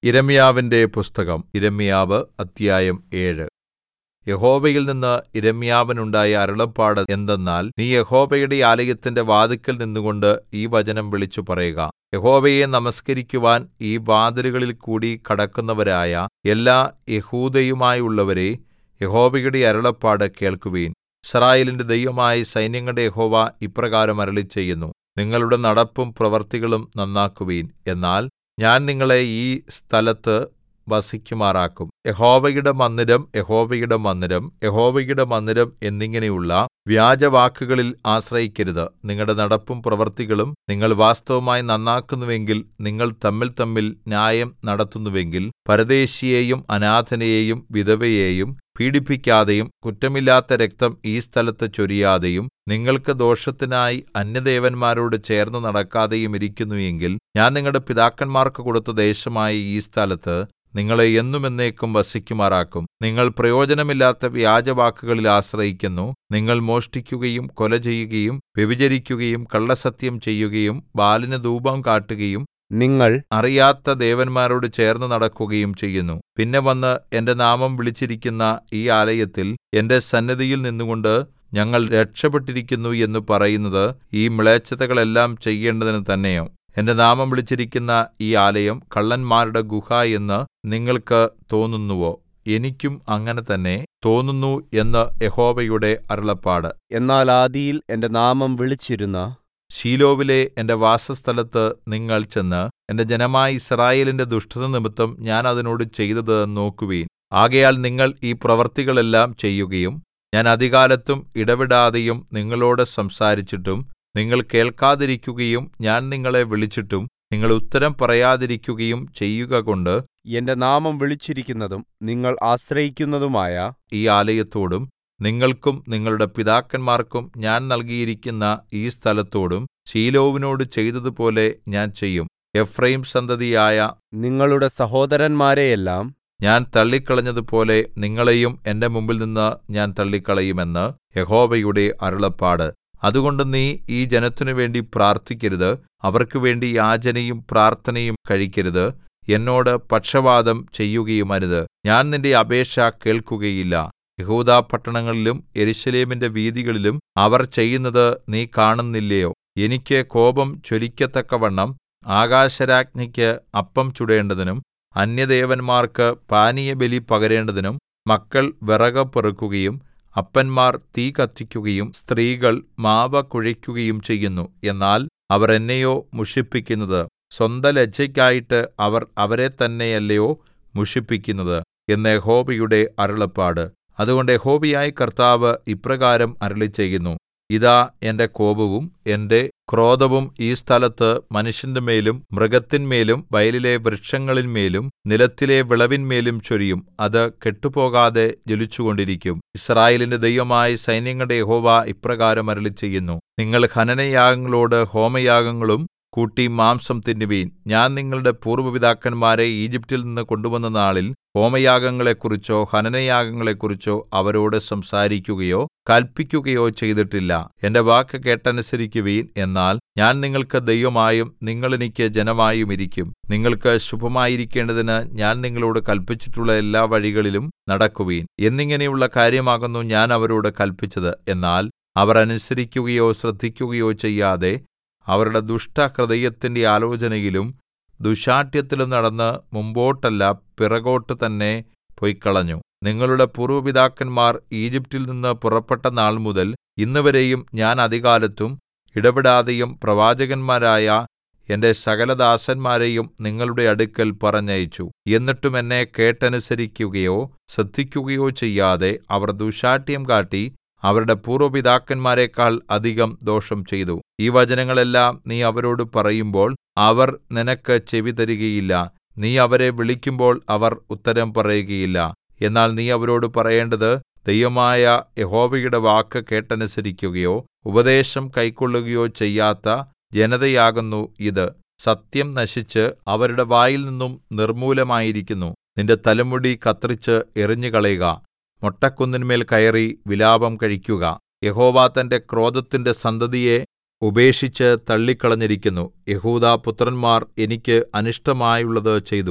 യിരെമ്യാവിന്റെ പുസ്തകം യിരെമ്യാവ് അദ്ധ്യായം ഏഴ് യഹോവയിൽനിന്ന് യിരെമ്യാവിനുണ്ടായ അരുളപ്പാട് എന്തെന്നാൽ നീ യഹോവയുടെ ആലയത്തിന്റെ വാതിൽക്കൽ നിന്നുകൊണ്ട് ഈ വചനം വിളിച്ചുപറയുക യഹോവയെ നമസ്കരിക്കുവാൻ ഈ വാതിലുകളിൽകൂടി കടക്കുന്നവരായ എല്ലാ യെഹൂദയുമായുള്ളവരേ യഹോവയുടെ അരുളപ്പാട് കേൾക്കുവിൻ യിസ്രായേലിന്റെ ദൈവമായ സൈന്യങ്ങളുടെ യഹോവ ഇപ്രകാരം അരുളിച്ചെയ്യുന്നു നിങ്ങളുടെ നടപ്പും പ്രവൃത്തികളും നന്നാക്കുവിൻ എന്നാൽ ഞാൻ നിങ്ങളെ ഈ സ്ഥലത്ത് വസിക്കുമാറാക്കും യഹോവയുടെ മന്ദിരം യഹോവയുടെ മന്ദിരം യഹോവയുടെ മന്ദിരം എന്നിങ്ങനെയുള്ള വ്യാജവാക്കുകളിൽ ആശ്രയിക്കരുത് നിങ്ങളുടെ നടപ്പും പ്രവൃത്തികളും നിങ്ങൾ വാസ്തവമായി നന്നാക്കുന്നുവെങ്കിൽ നിങ്ങൾ തമ്മിൽതമ്മിൽ ന്യായം നടത്തുന്നുവെങ്കിൽ പരദേശിയെയും അനാഥനെയും വിധവയെയും പീഡിപ്പിക്കാതെയും കുറ്റമില്ലാത്ത രക്തം ഈ സ്ഥലത്ത് ചൊരിയാതെയും നിങ്ങൾക്ക് ദോഷത്തിനായി അന്യദേവന്മാരോട് ചേർന്ന് നടക്കാതെയും ഇരിക്കുന്നു എങ്കിൽ ഞാൻ നിങ്ങളുടെ പിതാക്കന്മാർക്ക് കൊടുത്ത ദേശമായ ഈ സ്ഥലത്ത് നിങ്ങളെ എന്നും എന്നേക്കും വസിക്കുമാറാക്കും നിങ്ങൾ പ്രയോജനമില്ലാത്ത വ്യാജവാക്കുകളിൽ ആശ്രയിക്കുന്നു നിങ്ങൾ മോഷ്ടിക്കുകയും കൊല ചെയ്യുകയും വ്യഭിചരിക്കുകയും കള്ളസത്യം ചെയ്യുകയും ബാലിന് ധൂപം കാട്ടുകയും നിങ്ങൾ അറിയാത്ത ദേവന്മാരോട് ചേർന്ന് നടക്കുകയും ചെയ്യുന്നു പിന്നെ വന്ന് എന്റെ നാമം വിളിച്ചിരിക്കുന്ന ഈ ആലയത്തിൽ എന്റെ സന്നിധിയിൽ നിന്നുകൊണ്ട് ഞങ്ങൾ രക്ഷപ്പെട്ടിരിക്കുന്നു എന്ന് പറയുന്നത് ഈ മ്ലേച്ഛതകളെല്ലാം ചെയ്യേണ്ടതിന് തന്നെയോ എന്റെ നാമം വിളിച്ചിരിക്കുന്ന ഈ ആലയം കള്ളന്മാരുടെ ഗുഹ എന്ന് നിങ്ങൾക്ക് തോന്നുന്നുവോ എനിക്കും അങ്ങനെ തന്നെ തോന്നുന്നു എന്ന് യഹോവയുടെ അരുളപ്പാട് എന്നാൽ ആദിയിൽ എന്റെ നാമം വിളിച്ചിരുന്ന ശീലോവിലെ എന്റെ വാസസ്ഥലത്ത് നിങ്ങൾ ചെന്ന് എന്റെ ജനമായ യിസ്രായേലിന്റെ ദുഷ്ടത നിമിത്തം ഞാൻ അതിനോട് ചെയ്തത് നോക്കുവിൻ ആകയാൽ നിങ്ങൾ ഈ പ്രവൃത്തികളെല്ലാം ചെയ്യുകയും ഞാൻ അതികാലത്തും ഇടവിടാതെയും നിങ്ങളോട് സംസാരിച്ചിട്ടും നിങ്ങൾ കേൾക്കാതിരിക്കുകയും ഞാൻ നിങ്ങളെ വിളിച്ചിട്ടും നിങ്ങൾ ഉത്തരം പറയാതിരിക്കുകയും ചെയ്യുകകൊണ്ട് എന്റെ നാമം വിളിച്ചിരിക്കുന്നതും നിങ്ങൾ ആശ്രയിക്കുന്നതുമായ ഈ ആലയത്തോടും നിങ്ങൾക്കും നിങ്ങളുടെ പിതാക്കന്മാർക്കും ഞാൻ നൽകിയിരിക്കുന്ന ഈ സ്ഥലത്തോടും ശീലോവിനോട് ചെയ്തതുപോലെ ഞാൻ ചെയ്യും എഫ്രയീം സന്തതിയായ നിങ്ങളുടെ സഹോദരന്മാരെയെല്ലാം ഞാൻ തള്ളിക്കളഞ്ഞതുപോലെ നിങ്ങളെയും എന്റെ മുമ്പിൽനിന്ന് ഞാൻ തള്ളിക്കളയുമെന്ന് യഹോവയുടെ അരുളപ്പാട് അതുകൊണ്ട് നീ ഈ ജനത്തിനു വേണ്ടി പ്രാർത്ഥിക്കരുത് അവർക്ക് വേണ്ടി യാചനയും പ്രാർത്ഥനയും കഴിക്കരുത് എന്നോട് പക്ഷവാദം ചെയ്യുകയുമരുത് ഞാൻ നിന്റെ അപേക്ഷ കേൾക്കുകയില്ല യഹൂദാ പട്ടണങ്ങളിലും യെരൂശലേമിന്റെ വീഥികളിലും അവർ ചെയ്യുന്നത് നീ കാണുന്നില്ലയോ എനിക്ക് കോപം ജ്വലിക്കത്തക്കവണ്ണം ആകാശരാജ്ഞിക്ക് അപ്പം ചുടേണ്ടതിനും അന്യദേവന്മാർക്ക് പാനീയബലി പകരേണ്ടതിനും മക്കൾ വിറക് പെറുക്കുകയും അപ്പന്മാർ തീ കത്തിക്കുകയും സ്ത്രീകൾ മാവ് കുഴയ്ക്കുകയും ചെയ്യുന്നു എന്നാൽ അവർ എന്നെയോ മുഷിപ്പിക്കുന്നത് സ്വന്ത ലജ്ജയ്ക്കായിട്ട് അവർ അവരെ തന്നെയല്ലയോ മുഷിപ്പിക്കുന്നത് എന്ന് യഹോവയുടെ അരുളപ്പാട് അതുകൊണ്ട് യഹോവയായ കർത്താവ് ഇപ്രകാരം അരുളിച്ചെയ്യുന്നു ഇതാ എന്റെ കോപവും എന്റെ ക്രോധവും ഈ സ്ഥലത്ത് മനുഷ്യന്റെമേലും മൃഗത്തിന്മേലും വയലിലെ വൃക്ഷങ്ങളിന്മേലും നിലത്തിലെ വിളവിന്മേലും ചൊരിയും അത് കെട്ടുപോകാതെ ജ്വലിച്ചുകൊണ്ടിരിക്കും യിസ്രായേലിന്റെ ദൈവമായ സൈന്യങ്ങളുടെ യഹോവ ഇപ്രകാരം അരുളിച്ചെയ്യുന്നു നിങ്ങൾ ഹനനയാഗങ്ങളോട് ഹോമയാഗങ്ങളും കൂട്ടി മാംസം തിന്നുവീൻ ഞാൻ നിങ്ങളുടെ പൂർവ്വ പിതാക്കന്മാരെ ഈജിപ്റ്റിൽ നിന്ന് കൊണ്ടുവന്ന നാളിൽ ഹോമയാഗങ്ങളെക്കുറിച്ചോ ഹനനയാഗങ്ങളെക്കുറിച്ചോ അവരോട് സംസാരിക്കുകയോ കല്പിക്കുകയോ ചെയ്തിട്ടില്ല എന്റെ വാക്ക് കേട്ടനുസരിക്കുവീൻ എന്നാൽ ഞാൻ നിങ്ങൾക്ക് ദൈവമായും നിങ്ങൾ എനിക്ക് ജനമായും ഇരിക്കും നിങ്ങൾക്ക് ശുഭമായിരിക്കേണ്ടതിന് ഞാൻ നിങ്ങളോട് കല്പിച്ചിട്ടുള്ള എല്ലാ വഴികളിലും നടക്കുവീൻ എന്നിങ്ങനെയുള്ള കാര്യമാകുന്നു ഞാൻ അവരോട് കല്പിച്ചത് എന്നാൽ അവർ അനുസരിക്കുകയോ ശ്രദ്ധിക്കുകയോ ചെയ്യാതെ അവരുടെ ദുഷ്ടഹൃദയത്തിന്റെ ആലോചനയിലും ദുശ്ശാഠ്യത്തിലും നടന്ന് മുമ്പോട്ടല്ല പിറകോട്ട് തന്നെ പൊയ്ക്കളഞ്ഞു നിങ്ങളുടെ പൂർവ്വ പിതാക്കന്മാർ ഈജിപ്റ്റിൽ നിന്ന് പുറപ്പെട്ട നാൾമുതൽ ഇന്നുവരെയും ഞാൻ അതികാലത്തും ഇടവിടാതെയും പ്രവാചകന്മാരായ എന്റെ സകലദാസന്മാരെയും നിങ്ങളുടെ അടുക്കൽ പറഞ്ഞയച്ചു എന്നിട്ടും എന്നെ കേട്ടനുസരിക്കുകയോ ശ്രദ്ധിക്കുകയോ ചെയ്യാതെ അവർ ദുശ്ശാഠ്യം കാട്ടി അവരുടെ പൂർവ്വ പിതാക്കന്മാരെക്കാൾ അധികം ദോഷം ചെയ്തു ഈ വചനങ്ങളെല്ലാം നീ അവരോട് പറയുമ്പോൾ അവർ നിനക്ക് ചെവിതരുകയില്ല നീ അവരെ വിളിക്കുമ്പോൾ അവർ ഉത്തരം പറയുകയില്ല എന്നാൽ നീ അവരോട് പറയേണ്ടത് ദൈവമായ യഹോവയുടെ വാക്ക് കേട്ടനുസരിക്കുകയോ ഉപദേശം കൈക്കൊള്ളുകയോ ചെയ്യാത്ത ജനതയാകുന്നു ഇത് സത്യം നശിച്ച് അവരുടെ വായിൽ നിന്നും നിർമ്മൂലമായിരിക്കുന്നു നിന്റെ തലമുടി കത്രിച്ച് എറിഞ്ഞുകളയുക മൊട്ടക്കുന്നിന്മേൽ കയറി വിലാപം കഴിക്കുക യഹോവ തന്റെ ക്രോധത്തിന്റെ സന്തതിയെ ഉപേക്ഷിച്ച് തള്ളിക്കളഞ്ഞിരിക്കുന്നു യെഹൂദാ പുത്രന്മാർ എനിക്ക് അനിഷ്ടമായുള്ളത് ചെയ്തു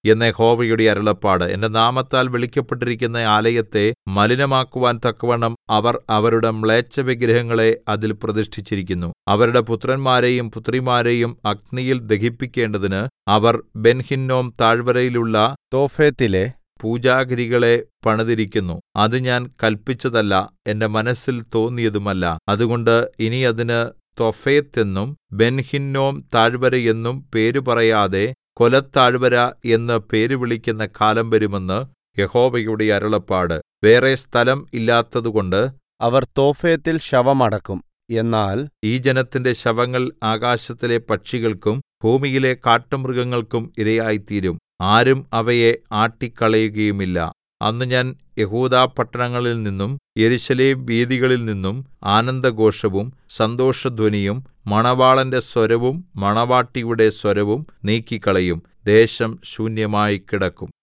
എന്ന് യഹോവയുടെ അരുളപ്പാട് എന്റെ നാമത്താൽ വിളിക്കപ്പെട്ടിരിക്കുന്ന ആലയത്തെ മലിനമാക്കുവാൻ തക്കവണ്ണം അവർ അവരുടെ മ്ലേച്ഛവിഗ്രഹങ്ങളെ അതിൽ പ്രതിഷ്ഠിച്ചിരിക്കുന്നു അവരുടെ പുത്രന്മാരെയും പുത്രിമാരെയും അഗ്നിയിൽ ദഹിപ്പിക്കേണ്ടതിന് അവർ ബെൻഹിന്നോം താഴ്വരയിലുള്ള തോഫെത്തിലെ പൂജാഗിരികളെ പണിതിരിക്കുന്നു അത് ഞാൻ കല്പിച്ചതല്ല എന്റെ മനസ്സിൽ തോന്നിയതുമല്ല അതുകൊണ്ട് ഇനി അതിന് തൊഫേത്ത് എന്നും ബെൻഹിന്നോം താഴ്വര എന്നും പേര് പറയാതെ കൊലത്താഴ്വര എന്ന് പേര് വിളിക്കുന്ന കാലം വരുമെന്ന് യഹോവയുടെ അരുളപ്പാട് വേറെ സ്ഥലം ഇല്ലാത്തതുകൊണ്ട് അവർ തോഫെത്തിൽ ശവമടക്കും എന്നാൽ ഈ ജനത്തിന്റെ ശവങ്ങൾ ആകാശത്തിലെ പക്ഷികൾക്കും ഭൂമിയിലെ കാട്ടുമൃഗങ്ങൾക്കും ഇരയായിത്തീരും ആരും അവയെ ആട്ടിക്കളയുകയുമില്ല അന്ന് ഞാൻ യെഹൂദാപട്ടണങ്ങളിൽ നിന്നും യെരൂശലേം വീഥികളിൽ നിന്നും ആനന്ദഘോഷവും സന്തോഷധ്വനിയും മണവാളന്റെ സ്വരവും മണവാട്ടിയുടെ സ്വരവും നീക്കിക്കളയും ദേശം ശൂന്യമായി കിടക്കും